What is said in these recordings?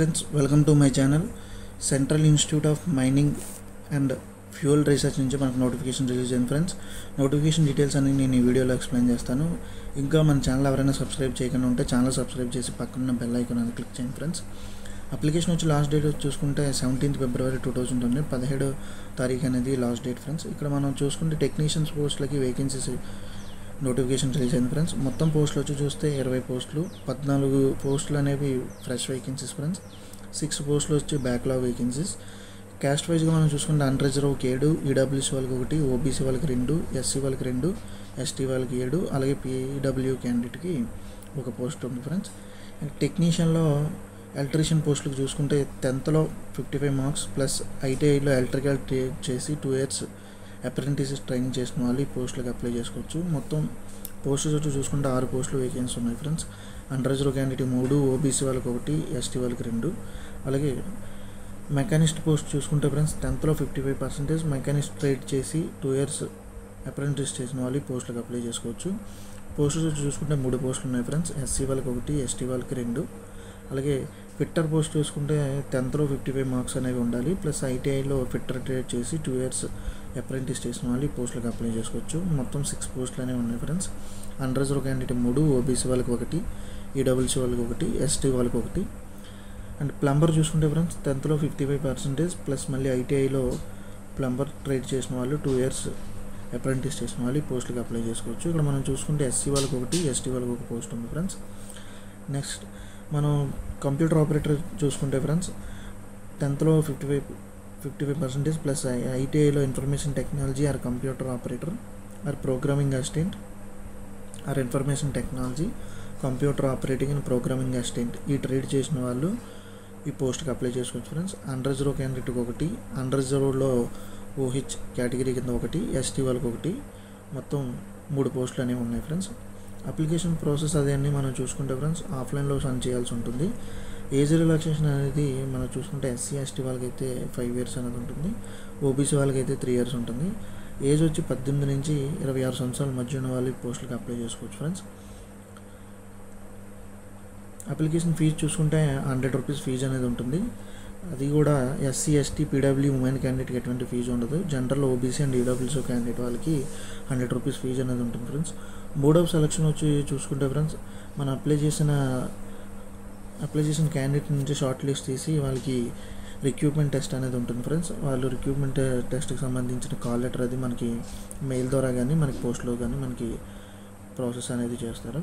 friends welcome to my channel central institute of mining and fuel research నుంచి మనకు notification release అయింది friends notification details అన్ని నేను ఈ వీడియోలో ఎక్స్ప్లెయిన్ చేస్తాను ఇంకా మన ఛానల్ ఎవరైనా సబ్స్క్రైబ్ చేయకుండా ఉంటే ఛానల్ సబ్స్క్రైబ్ చేసి పక్కన బెల్ ఐకాన్ అని క్లిక్ చేయండి ఫ్రెండ్స్ అప్లికేషన్ వచ్చి లాస్ట్ డేట్ వచ్చి చూసుకుంటే సెవెంటీన్త్ ఫిబ్రవరి టూ థౌజండ్ ఉంది పదిహేడు తారీఖు అనేది లాస్ట్ డేట్ ఫ్రెండ్స్ ఇక్కడ మనం చూసుకుంటే టెక్నీషియన్స్ పోస్టులకి వేకెన్సీస్ నోటిఫికేషన్ రిలీజ్ అయింది ఫ్రెండ్స్ మొత్తం పోస్టులు వచ్చి చూస్తే ఇరవై పోస్టులు పద్నాలుగు పోస్టులు అనేవి ఫ్రెష్ వేకెన్సీస్ ఫ్రెండ్స్ సిక్స్ పోస్టులు వచ్చి బ్యాక్లాగ్ వేకెన్సీస్ క్యాస్ట్ వైజ్గా మనం చూసుకుంటే అన్ రిజర్వ్కి ఏడు ఈడబ్ల్యూసీ వాళ్ళకి ఒకటి ఓబీసీ వాళ్ళకి రెండు ఎస్సీ వాళ్ళకి రెండు ఎస్టీ వాళ్ళకి ఏడు అలాగే పీడబ్ల్యూ క్యాండిడేట్కి ఒక పోస్ట్ ఉంది ఫ్రెండ్స్ టెక్నీషియన్లో ఎలక్ట్రీషియన్ పోస్టులకు చూసుకుంటే టెన్త్లో ఫిఫ్టీ ఫైవ్ మార్క్స్ ప్లస్ ఐటీఐలో ఎలక్ట్రికల్ ట్రేడ్ చేసి టూ ఇయర్స్ అప్రెంటిసెస్ ట్రైనింగ్ చేసిన వాళ్ళు ఈ పోస్టులకు అప్లై చేసుకోవచ్చు మొత్తం పోస్టులు వచ్చి చూసుకుంటే ఆరు పోస్టులు వేకెన్సీ ఉన్నాయి ఫ్రెండ్స్ అండర్ రిజర్వ్ క్యాండిడేట్ మూడు ఓబీసీ వాళ్ళకి ఒకటి ఎస్టీ వాళ్ళకి రెండు అలాగే మెకానిస్ట్ పోస్ట్ చూసుకుంటే ఫ్రెండ్స్ టెన్త్లో fifty five percentage machinist trade చేసి టూ ఇయర్స్ అప్రెంటిస్ చేసిన వాళ్ళు ఈ పోస్టులకు అప్లై చేసుకోవచ్చు పోస్టులు చూసుకుంటే మూడు పోస్టులు ఉన్నాయి ఫ్రెండ్స్ ఎస్సీ వాళ్ళకి ఒకటి ఎస్టీ వాళ్ళకి రెండు అలాగే ఫిట్టర్ పోస్ట్ చూసుకుంటే టెన్త్లో ఫిఫ్టీ ఫైవ్ మార్క్స్ అనేవి ఉండాలి ప్లస్ ఐటీఐలో ఫిట్టర్ ట్రేడ్ చేసి టూ ఇయర్స్ అప్రెంటిస్ చేసిన వాళ్ళు ఈ పోస్టులకు అప్లై చేసుకోవచ్చు మొత్తం సిక్స్ పోస్టులు అనేవి ఉన్నాయి ఫ్రెండ్స్ అండర్ రిజర్వ్ క్యాండిడేట్ మూడు ఓబీసీ వాళ్ళకి ఒకటి ఈడబ్ల్యూసీ వాళ్ళకి ఒకటి ఎస్టీ వాళ్ళకి ఒకటి అండ్ ప్లంబర్ చూసుకుంటే ఫ్రెండ్స్ టెన్త్లో ఫిఫ్టీ ఫైవ్ పర్సెంటేజ్ ప్లస్ మళ్ళీ ఐటీఐలో ప్లంబర్ ట్రేడ్ చేసిన వాళ్ళు టూ ఇయర్స్ అప్రెంటిస్ చేసిన వాళ్ళు ఈ పోస్టులకు అప్లై చేసుకోవచ్చు ఇక్కడ మనం చూసుకుంటే ఎస్సీ వాళ్ళకి ఒకటి ఎస్టీ వాళ్ళకి ఒక పోస్ట్ ఉంది ఫ్రెండ్స్ నెక్స్ట్ మనం కంప్యూటర్ ఆపరేటర్ చూసుకుంటే ఫ్రెండ్స్ టెన్త్లో fifty five fifty five percentage plus ఐటీఐలో information technology or computer operator or programming assistant or information technology computer operating and programming assistant ఈ ట్రేడ్ చేసిన వాళ్ళు ఈ పోస్ట్కి అప్లై చేసుకోవచ్చు ఫ్రెండ్స్ అండర్ రిజర్వ్ క్యాండిడేట్కి ఒకటి అండర్ రిజర్వ్లో ఓహెచ్ కేటగిరీ కింద ఒకటి ఎస్టీ వాళ్ళకి ఒకటి మొత్తం మూడు పోస్టులు అనేవి ఉన్నాయి ఫ్రెండ్స్ అప్లికేషన్ ప్రాసెస్ అదన్నీ మనం చూసుకుంటే ఫ్రెండ్స్ ఆఫ్లైన్లో సన్ చేయాల్సి ఉంటుంది ఏజ్ రిలాక్సేషన్ అనేది మనం చూసుకుంటే ఎస్సీ ఎస్టీ వాళ్ళకి అయితే ఫైవ్ ఇయర్స్ అనేది ఉంటుంది ఓబీసీ వాళ్ళకి అయితే త్రీ ఇయర్స్ ఉంటుంది ఏజ్ వచ్చి పద్దెనిమిది నుంచి ఇరవై ఆరు సంవత్సరాల మధ్య ఉన్న వాళ్ళు ఈ పోస్టులకు అప్లై చేసుకోవచ్చు ఫ్రెండ్స్ అప్లికేషన్ ఫీజు చూసుకుంటే హండ్రెడ్ రూపీస్ ఫీజు అనేది ఉంటుంది అది కూడా ఎస్సీ ఎస్టీ పీడబ్ల్యూ ఉమెన్ క్యాండిడేట్కి ఎటువంటి ఫీజు ఉండదు general OBC and EWC candidate వాళ్ళకి హండ్రెడ్ రూపీస్ ఫీజు అనేది ఉంటుంది ఫ్రెండ్స్ బోర్డ్ ఆఫ్ సెలక్షన్ వచ్చి చూసుకుంటే ఫ్రెండ్స్ మనం అప్లై చేసిన అప్లై చేసిన క్యాండిడేట్ నుంచి షార్ట్ లిస్ట్ తీసి వాళ్ళకి రిక్రూట్మెంట్ టెస్ట్ అనేది ఉంటుంది ఫ్రెండ్స్ వాళ్ళు రిక్రూట్మెంట్ టెస్ట్కి సంబంధించిన కాల్ లెటర్ అది మనకి మెయిల్ ద్వారా కానీ మనకి పోస్ట్లో కానీ మనకి ప్రాసెస్ అనేది చేస్తారు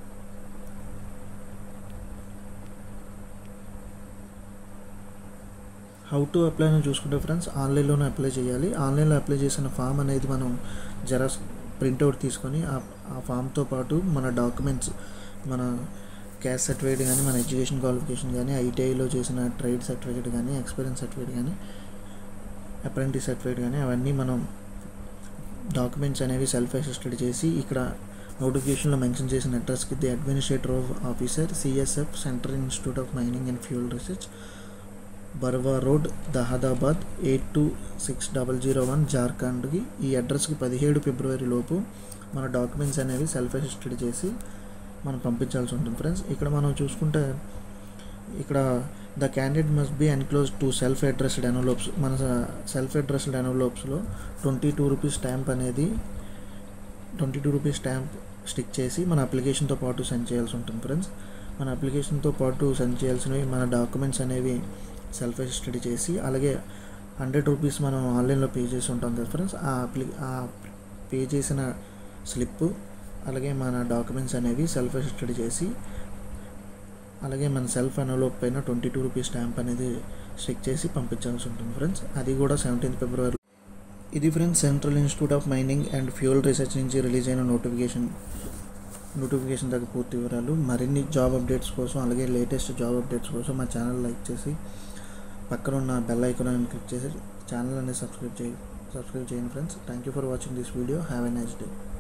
హౌ టు అప్లై అని చూసుకుంటే ఫ్రెండ్స్ ఆన్లైన్లోనే అప్లై చేయాలి ఆన్లైన్లో అప్లై చేసిన ఫామ్ అనేది మనం జెరాక్స్ ప్రింట్అవుట్ తీసుకొని ఆ ఫామ్తో పాటు మన డాక్యుమెంట్స్ మన క్యాస్ట్ సర్టిఫికేట్ కానీ మన ఎడ్యుకేషన్ క్వాలిఫికేషన్ కానీ ఐటీఐలో చేసిన ట్రేడ్ సర్టిఫికేట్ కానీ ఎక్స్పీరియన్స్ సర్టిఫికేట్ కానీ అప్రెంటిస్ సర్టిఫికేట్ కానీ అవన్నీ మనం డాక్యుమెంట్స్ అనేవి సెల్ఫ్ అసిస్టెడ్ చేసి ఇక్కడ నోటిఫికేషన్లో మెన్షన్ చేసిన అడ్రస్కి the administrator of officer CSF central institute of mining and fuel research Barwa road Dhanbad eight two six double zero one జార్ఖండ్కి ఈ అడ్రస్కి పదిహేడు ఫిబ్రవరి లోపు మన డాక్యుమెంట్స్ అనేవి సెల్ఫ్ అసిస్టెడ్ చేసి మనం పంపించాల్సి ఉంటుంది ఫ్రెండ్స్ ఇక్కడ మనం చూసుకుంటే ఇక్కడ the candidate must be enclose to self addressed envelopes మన సెల్ఫ్ అడ్రస్డ్ ఎనోలోప్స్లో ట్వంటీ టూ రూపీస్ స్టాంప్ అనేది twenty two rupees stamp stick చేసి మన అప్లికేషన్తో పాటు సెండ్ చేయాల్సి ఉంటుంది ఫ్రెండ్స్ మన అప్లికేషన్తో పాటు సెండ్ చేయాల్సినవి మన డాక్యుమెంట్స్ అనేవి సెల్ఫ్ అసిస్టెడ్ చేసి అలాగే హండ్రెడ్ రూపీస్ మనం ఆన్లైన్లో పే చేసి ఉంటాం కదా ఫ్రెండ్స్ ఆ అప్లి ఆ పే చేసిన స్లిప్ అలాగే మన డాక్యుమెంట్స్ అనేవి సెల్ఫ్ అసిస్టెడ్ చేసి అలాగే మన సెల్ఫ్ ఎనోలోప్ పైన ట్వంటీ టూ రూపీస్ స్టాంప్ అనేది స్టిక్ చేసి పంపించాల్సి ఉంటుంది ఫ్రెండ్స్ అది కూడా సెవెంటీన్త్ ఫిబ్రవరి ఇది friends central institute of mining and fuel research నుంచి రిలీజ్ అయిన నోటిఫికేషన్ నోటిఫికేషన్ దగ్గర పూర్తి వివరాలు మరిన్ని జాబ్ అప్డేట్స్ కోసం అలాగే లేటెస్ట్ జాబ్ అప్డేట్స్ కోసం మా ఛానల్ లైక్ చేసి పక్కన ఉన్న బెల్ ఐకాన్ అని క్లిక్ చేసి ఛానల్ అనేది సబ్స్క్రైబ్ చేయి సబ్స్క్రైబ్ చేయండి friends thank you for watching this video have a nice day